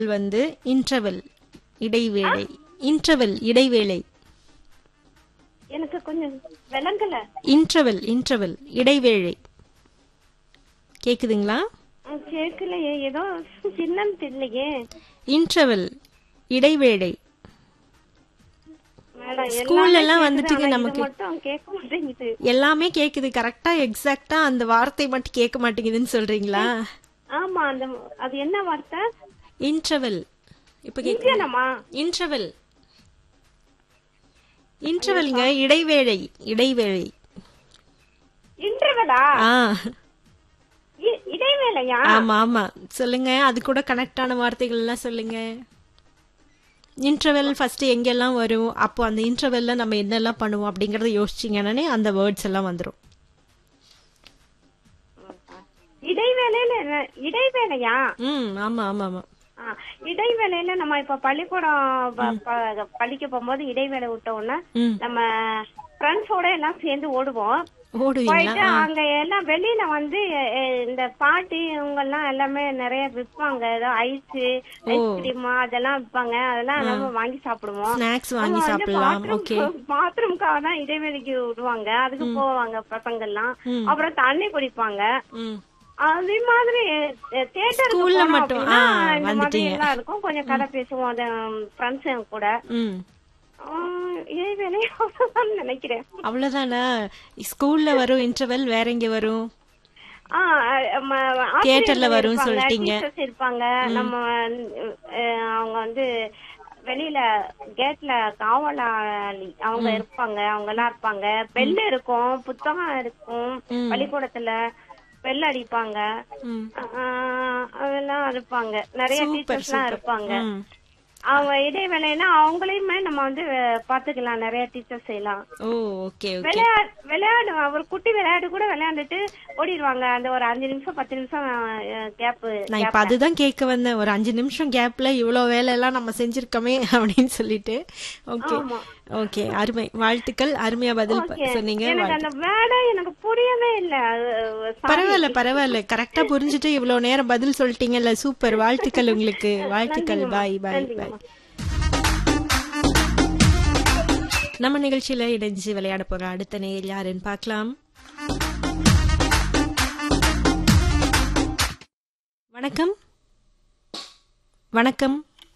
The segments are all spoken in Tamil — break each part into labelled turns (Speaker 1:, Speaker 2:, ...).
Speaker 1: வந்து இன்டர்வெல் இடைவேளை இன்டர்வெல் இடைவேளை
Speaker 2: எனக்கு கொஞ்சம் விளங்கல
Speaker 1: இன்டர்வெல் இன்டர்வெல் இடைவேளை கேக்குதுங்களா
Speaker 2: ஆ, கேட்கலையே ஏதோ சின்னன்னு தெரியலையே
Speaker 1: இன்டர்வெல் இடைவேளை
Speaker 2: மேடம்
Speaker 1: ஸ்கூல்ல
Speaker 2: எல்லாமே
Speaker 1: எல்லாம்
Speaker 2: கேக்குது,
Speaker 1: வந்துட்டுங்க
Speaker 2: ஆனா இது
Speaker 1: நமக்கு.
Speaker 2: மட்டும் கேட்க மாட்டேங்குது
Speaker 1: எல்லாமே கேக்குது கரெக்டா எக்ஸாக்ட்டா அந்த வார்த்தை மட்டும் கேட்க மாட்டேங்குதுன்னு சொல்றீங்களா
Speaker 2: ஆமா அந்த அது என்ன வார்த்தை
Speaker 1: இன்டர்வெல் இப்ப கேக்குது
Speaker 2: இந்தியனமா
Speaker 1: இன்டர்வெல் இன்டர்வெல்ங்க இடைவேளை இடைவேளை
Speaker 2: இன்டர்வலா
Speaker 1: ஆ
Speaker 2: இ- இடைவேளையா
Speaker 1: ஆமா ஆமா சொல்லுங்க அது கூட கனெக்ட் ஆன வார்த்தைகள் எல்லாம் சொல்லுங்க இன்டர்வெல் ஃபர்ஸ்ட் எங்கெல்லாம் வரும் அப்போ அந்த இன்டர்வெல்ல நம்ம என்னெல்லாம் பண்ணுவோம் அப்படிங்கறத யோசிச்சீங்கன்னானே அந்த வேர்ட்ஸ் எல்லாம் வந்துரும்
Speaker 2: இடைவேளையில என்ன- இடைவேளையா
Speaker 1: ம் ஆமா ஆமா ஆமா
Speaker 2: ஆ, இடைவேளையில நம்ம இப்ப பள்ளிக்கூடம் ப- ப- படிக்க போகும்போது இடைவேளை விட்ட உடனே
Speaker 1: ம்
Speaker 2: நம்ம ஃப்ரெண்ட்ஸோட எல்லாம் சேர்ந்து ஓடுவோம்
Speaker 1: ஓடுவீங்களா
Speaker 2: போயிட்டு அங்க எல்லாம் வெளியில வந்து எ, இந்த பாட்டி இவங்க எல்லாம் எல்லாமே நிறைய விற்பாங்க ஏதோ ஐஸ் ஐஸ்கிரீம் அதெல்லாம் விற்பாங்க அதெல்லாம் நம்ம வாங்கி சாப்பிடுவோம்
Speaker 1: ஸ்நாக்ஸ் வாங்கி சாப்பிடலாம் ஓகே
Speaker 2: பாத்ரூம்காக தான் இடைவெளிக்கு விடுவாங்க அதுக்கு போவாங்க பசங்க எல்லாம்
Speaker 1: ம்.
Speaker 2: அப்புறம் தண்ணி குடிப்பாங்க
Speaker 1: ம்
Speaker 2: அதே மாதிரி தேட்டருக்கு
Speaker 1: ஸ்கூல்ல
Speaker 2: போனோம்
Speaker 1: மட்டும்,
Speaker 2: அப்படின்னா
Speaker 1: ஆ,
Speaker 2: இந்த மாதிரி
Speaker 1: வந்துட்டீங்க.
Speaker 2: எல்லாம் இருக்கும் கொஞ்சம் கதை பேசுவோம் ஃப்ரெண்ட்ஸ் கூட
Speaker 1: ம்
Speaker 2: ஆ, இடைவேளை அவ்வளவுதான் நினைக்கிறேன்
Speaker 1: அவ்வளவுதானா ஸ்கூல்ல வரும் இன்டர்வெல் வேற எங்க வரும்
Speaker 2: ஆ, ம, ஆசிரியர்கள்
Speaker 1: தியேட்டர்ல வரும்னு
Speaker 2: இருப்பாங்க,
Speaker 1: சொல்லிட்டீங்க.
Speaker 2: teachers இருப்பாங்க நம்ம அஹ், அவங்க வந்து வெளியில கேட்ல காவலாளி அவங்க இருப்பாங்க அவங்க எல்லாம் இருப்பாங்க பெல் இருக்கும் புத்தகம் இருக்கும்
Speaker 1: ம்.
Speaker 2: பள்ளிக்கூடத்துல பெல் அடிப்பாங்க
Speaker 1: ம்
Speaker 2: ஆஹ், அதெல்லாம் இருப்பாங்க நிறைய
Speaker 1: சூப்பர்
Speaker 2: டீச்சர்ஸ் எல்லாம்
Speaker 1: சூப்பர்
Speaker 2: இருப்பாங்க
Speaker 1: ம்
Speaker 2: அவங்க இடைவேளைனா அவங்களையுமே நம்ம வந்து அஹ், பாத்துக்கலாம் நிறைய டீச்சர்ஸ் எல்லாம்
Speaker 1: ஓ ஓகே ஓகே
Speaker 2: விளையாடு விளையாடுவான் ஒரு குட்டி விளையாட்டு கூட விளையாண்டுட்டு ஓடிடுவாங்க அந்த ஒரு அஞ்சு நிமிஷம் பத்து நிமிஷம் கேப்
Speaker 1: நான் இப்ப அதுதான் கேட்க வந்தேன் ஒரு அஞ்சு நிமிஷம் கேப்ல இவ்வளவு வேலை எல்லாம் நம்ம செஞ்சிருக்கோமே அப்படின்னு சொல்லிட்டு ஓகே
Speaker 2: ஆமா.
Speaker 1: ஓகே அருமை வாழ்த்துக்கள் அருமையா பதில் ப- சொன்னீங்க
Speaker 2: எனக்கு அந்த வேலை எனக்கு புரியவே இல்ல அது, sorry.
Speaker 1: பரவாயில்ல பரவாயில்ல கரெக்டா புரிஞ்சுட்டு இவ்வளவு நேரம் பதில் சொல்லிட்டீங்கல்ல சூப்பர் வாழ்த்துக்கள் உங்களுக்கு வாழ்த்துக்கள் பாய் பாய் பாய் நம்ம நிகழ்ச்சியில இணைஞ்சு விளையாட போற அடுத்த நேர் யாருன்னு பார்க்கலாம் வணக்கம் வணக்கம்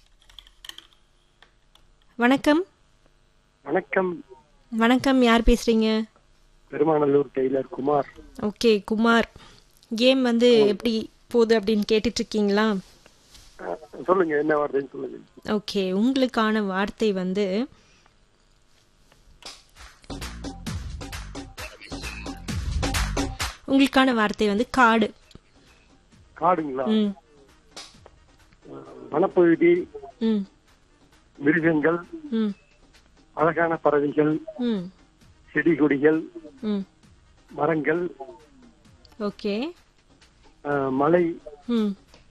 Speaker 1: வணக்கம்
Speaker 3: வணக்கம்
Speaker 1: வணக்கம் யார் பேசுறீங்க
Speaker 3: Perumanallur tailor Kumar
Speaker 1: okay Kumar game வந்து எப்படி போகுது அப்படின்னு கேட்டுட்டு இருக்கீங்களா
Speaker 3: அஹ், சொல்லுங்க என்ன வார்த்தைன்னு சொல்லுங்க
Speaker 1: ஓகே உங்களுக்கான வார்த்தை வந்து உங்களுக்கான வார்த்தை வந்து காடு
Speaker 3: காடுங்களா
Speaker 1: ம்
Speaker 3: வனப்பகுதி
Speaker 1: ம்
Speaker 3: மிருகங்கள்
Speaker 1: ம்
Speaker 3: அழகான பறவைகள்
Speaker 1: ம்
Speaker 3: செடி கொடிகள்
Speaker 1: ம்
Speaker 3: மரங்கள்
Speaker 1: ஓகே
Speaker 3: அஹ், மலை
Speaker 1: ம்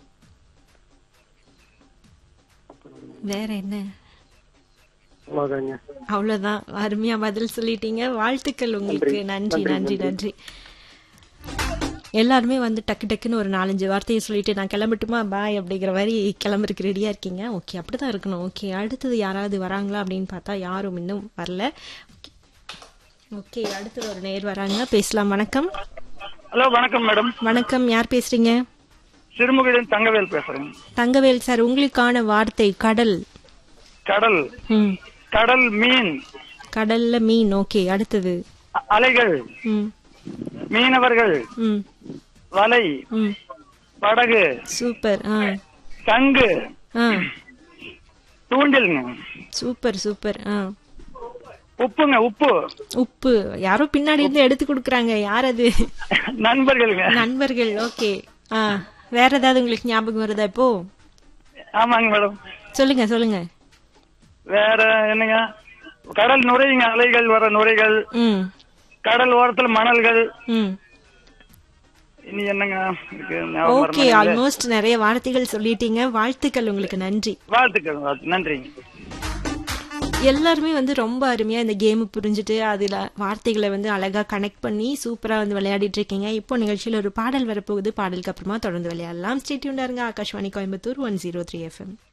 Speaker 1: வேற என்ன
Speaker 3: அவ்வளவுதாங்க
Speaker 1: அவ்வளவுதான் அருமையா பதில் சொல்லிட்டீங்க வாழ்த்துக்கள் உங்களுக்கு நன்றி நன்றி நன்றி எல்லாருமே வந்து டக்கு டக்குன்னு ஒரு நாலஞ்சு வார்த்தையை சொல்லிட்டு நான் கிளம்பட்டுமா பாய் அப்படிங்கிற மாதிரி கிளம்புறதுக்கு ரெடியா இருக்கீங்க ஓகே அப்படிதான் இருக்கணும் ஓகே அடுத்தது யாராவது வராங்களா அப்படின்னு பார்த்தா யாரும் இன்னும் வரல ஓகே அடுத்தது ஒரு நேர் வராங்க பேசலாம் வணக்கம்
Speaker 4: ஹலோ வணக்கம் மேடம்
Speaker 1: வணக்கம் யார் பேசுறீங்க
Speaker 4: சிறுமுகையிலிருந்து தங்கவேல் பேசுறேன்
Speaker 1: தங்கவேல் சார் உங்களுக்கான வார்த்தை கடல்
Speaker 4: கடல்
Speaker 1: ம்
Speaker 4: கடல் மீன்
Speaker 1: கடல்ல மீன் ஓகே அடுத்தது
Speaker 4: அ- அலைகள்
Speaker 1: ம்
Speaker 4: மீனவர்கள்
Speaker 1: ம்
Speaker 4: வலை
Speaker 1: ம்
Speaker 4: படகு
Speaker 1: சூப்பர் ஆ
Speaker 4: சங்கு
Speaker 1: ஆ
Speaker 4: தூண்டில்ங்க
Speaker 1: சூப்பர் சூப்பர் ஆ
Speaker 4: உப்புங்க உப்பு
Speaker 1: உப்பு யாரோ பின்னாடி இருந்து எடுத்து கொடுக்குறாங்க யார் அது
Speaker 4: நண்பர்களுங்க
Speaker 1: நண்பர்கள் ஓகே ஆ வேற ஏதாவது உங்களுக்கு ஞாபகம் வருதா இப்போ
Speaker 4: ஆமாங்க மேடம்
Speaker 1: சொல்லுங்க சொல்லுங்க
Speaker 4: வேற என்னங்க கடல் நுரைங்க அலைகள் வர நுரைகள்
Speaker 1: ம்
Speaker 4: கடல் ஓரத்துல மணல்கள்
Speaker 1: ம்
Speaker 4: இனி என்னங்க இருக்கு ஞாபகம் வர
Speaker 1: ஓகே
Speaker 4: மாட்டேங்குது.
Speaker 1: ஆல்மோஸ்ட் நிறைய வார்த்தைகள் சொல்லிட்டீங்க வாழ்த்துக்கள் உங்களுக்கு நன்றி
Speaker 4: வாழ்த்துக்கள் வாழ்த்து- நன்றிங்க
Speaker 1: எல்லாருமே வந்து ரொம்ப அருமையா இந்த கேம் புரிஞ்சுட்டு அதுல வார்த்தைகளை வந்து அழகா கனெக்ட் பண்ணி சூப்பரா வந்து விளையாடிட்டு இருக்கீங்க இப்போ நிகழ்ச்சியில் ஒரு பாடல் வரப்போகுது பாடலுக்கு அப்புறமா தொடர்ந்து விளையாடலாம் ஸ்டேட்யூண்டா இருங்க Akashvani Coimbatore one zero three FM